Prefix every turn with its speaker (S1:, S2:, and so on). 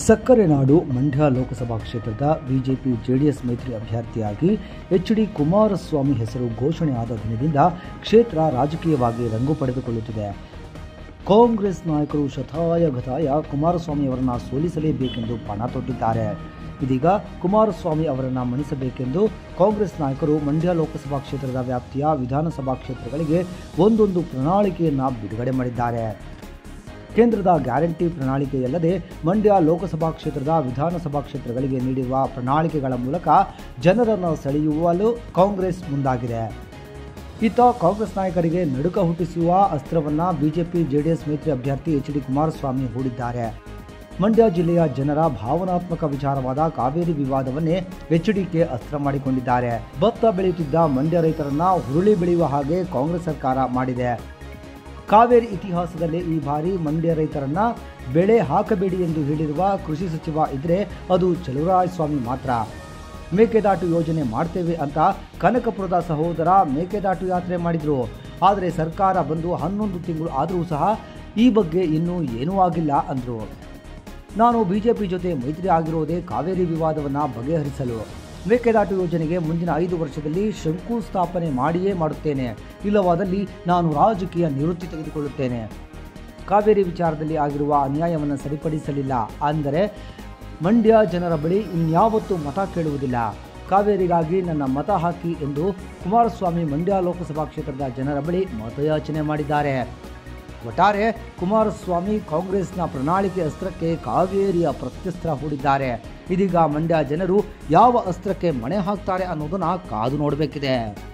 S1: ಸಕ್ಕರೆ ನಾಡು ಮಂಡ್ಯ ಲೋಕಸಭಾ ಕ್ಷೇತ್ರದ ಬಿಜೆಪಿ ಜೆಡಿಎಸ್ ಮೈತ್ರಿ ಅಭ್ಯರ್ಥಿಯಾಗಿ ಎಚ್ ಡಿ ಕುಮಾರಸ್ವಾಮಿ ಹೆಸರು ಘೋಷಣೆಯಾದ ದಿನದಿಂದ ಕ್ಷೇತ್ರ ರಾಜಕೀಯವಾಗಿ ರಂಗು ಪಡೆದುಕೊಳ್ಳುತ್ತಿದೆ ಕಾಂಗ್ರೆಸ್ ನಾಯಕರು ಶತಾಯ ಗತಾಯ ಕುಮಾರಸ್ವಾಮಿ ಅವರನ್ನು ಸೋಲಿಸಲೇಬೇಕೆಂದು ಪಣ ತೊಟ್ಟಿದ್ದಾರೆ ಇದೀಗ ಕುಮಾರಸ್ವಾಮಿ ಅವರನ್ನು ಮಣಿಸಬೇಕೆಂದು ಕಾಂಗ್ರೆಸ್ ನಾಯಕರು ಮಂಡ್ಯ ಲೋಕಸಭಾ ಕ್ಷೇತ್ರದ ವ್ಯಾಪ್ತಿಯ ವಿಧಾನಸಭಾ ಕ್ಷೇತ್ರಗಳಿಗೆ ಒಂದೊಂದು ಪ್ರಣಾಳಿಕೆಯನ್ನು ಬಿಡುಗಡೆ ಮಾಡಿದ್ದಾರೆ ಕೇಂದ್ರದ ಗ್ಯಾರಂಟಿ ಪ್ರಣಾಳಿಕೆಯಲ್ಲದೆ ಮಂಡ್ಯ ಲೋಕಸಭಾ ಕ್ಷೇತ್ರದ ವಿಧಾನಸಭಾ ಕ್ಷೇತ್ರಗಳಿಗೆ ನೀಡಿರುವ ಪ್ರಣಾಳಿಕೆಗಳ ಮೂಲಕ ಜನರನ್ನು ಸೆಳೆಯುವಲು ಕಾಂಗ್ರೆಸ್ ಮುಂದಾಗಿದೆ ಇತ್ತ ಕಾಂಗ್ರೆಸ್ ನಾಯಕರಿಗೆ ನಡುಕ ಹುಟ್ಟಿಸುವ ಅಸ್ತ್ರವನ್ನ ಬಿಜೆಪಿ ಜೆಡಿಎಸ್ ಮೈತ್ರಿ ಅಭ್ಯರ್ಥಿ ಎಚ್ ಡಿ ಕುಮಾರಸ್ವಾಮಿ ಹೂಡಿದ್ದಾರೆ ಮಂಡ್ಯ ಜಿಲ್ಲೆಯ ಜನರ ಭಾವನಾತ್ಮಕ ವಿಚಾರವಾದ ಕಾವೇರಿ ವಿವಾದವನ್ನೇ ಎಚ್ಡಿಕೆ ಅಸ್ತ್ರ ಮಾಡಿಕೊಂಡಿದ್ದಾರೆ ಭತ್ತ ಬೆಳೆಯುತ್ತಿದ್ದ ಮಂಡ್ಯ ರೈತರನ್ನ ಹುರುಳಿ ಬೆಳೆಯುವ ಹಾಗೆ ಕಾಂಗ್ರೆಸ್ ಸರ್ಕಾರ ಮಾಡಿದೆ ಕಾವೇರಿ ಇತಿಹಾಸದಲ್ಲಿ ಈ ಬಾರಿ ಮಂಡ್ಯ ರೈತರನ್ನ ಬೆಳೆ ಹಾಕಬೇಡಿ ಎಂದು ಹೇಳಿರುವ ಕೃಷಿ ಸಚಿವ ಇದ್ರೆ ಅದು ಚಲುವರಾಯಸ್ವಾಮಿ ಮಾತ್ರ ಮೇಕೆದಾಟು ಯೋಜನೆ ಮಾಡ್ತೇವೆ ಅಂತ ಕನಕಪುರದ ಸಹೋದರ ಮೇಕೆದಾಟು ಯಾತ್ರೆ ಮಾಡಿದ್ರು ಆದರೆ ಸರ್ಕಾರ ಬಂದು ಹನ್ನೊಂದು ತಿಂಗಳು ಆದರೂ ಸಹ ಈ ಬಗ್ಗೆ ಇನ್ನೂ ಏನೂ ಆಗಿಲ್ಲ ಅಂದರು ನಾನು ಬಿಜೆಪಿ ಜೊತೆ ಮೈತ್ರಿ ಆಗಿರೋದೇ ಕಾವೇರಿ ವಿವಾದವನ್ನು ಬಗೆಹರಿಸಲು ಮೇಕೆದಾಟು ಯೋಜನೆಗೆ ಮುಂದಿನ ಐದು ವರ್ಷದಲ್ಲಿ ಶಂಕುಸ್ಥಾಪನೆ ಮಾಡಿಯೇ ಮಾಡುತ್ತೇನೆ ಇಲ್ಲವಾದಲ್ಲಿ ನಾನು ರಾಜಕೀಯ ನಿವೃತ್ತಿ ತೆಗೆದುಕೊಳ್ಳುತ್ತೇನೆ ಕಾವೇರಿ ವಿಚಾರದಲ್ಲಿ ಆಗಿರುವ ಅನ್ಯಾಯವನ್ನು ಸರಿಪಡಿಸಲಿಲ್ಲ ಅಂದರೆ ಮಂಡ್ಯ ಜನರ ಬಳಿ ಇನ್ಯಾವತ್ತೂ ಮತ ಕೇಳುವುದಿಲ್ಲ ಕಾವೇರಿಗಾಗಿ ನನ್ನ ಮತ ಹಾಕಿ ಎಂದು ಕುಮಾರಸ್ವಾಮಿ ಮಂಡ್ಯ ಲೋಕಸಭಾ ಕ್ಷೇತ್ರದ ಜನರ ಬಳಿ ಮತಯಾಚನೆ ಮಾಡಿದ್ದಾರೆ ಒಟ್ಟಾರೆ ಕುಮಾರಸ್ವಾಮಿ ಕಾಂಗ್ರೆಸ್ನ ಪ್ರಣಾಳಿಕೆ ಅಸ್ತ್ರಕ್ಕೆ ಕಾವೇರಿಯ ಪ್ರತ್ಯಸ್ತ್ರ ಹೂಡಿದ್ದಾರೆ ಇದೀಗ ಮಂಡ್ಯ ಜನರು ಯಾವ ಅಸ್ತ್ರಕ್ಕೆ ಮಣೆ ಹಾಕ್ತಾರೆ ಅನ್ನೋದನ್ನ ಕಾದು ನೋಡಬೇಕಿದೆ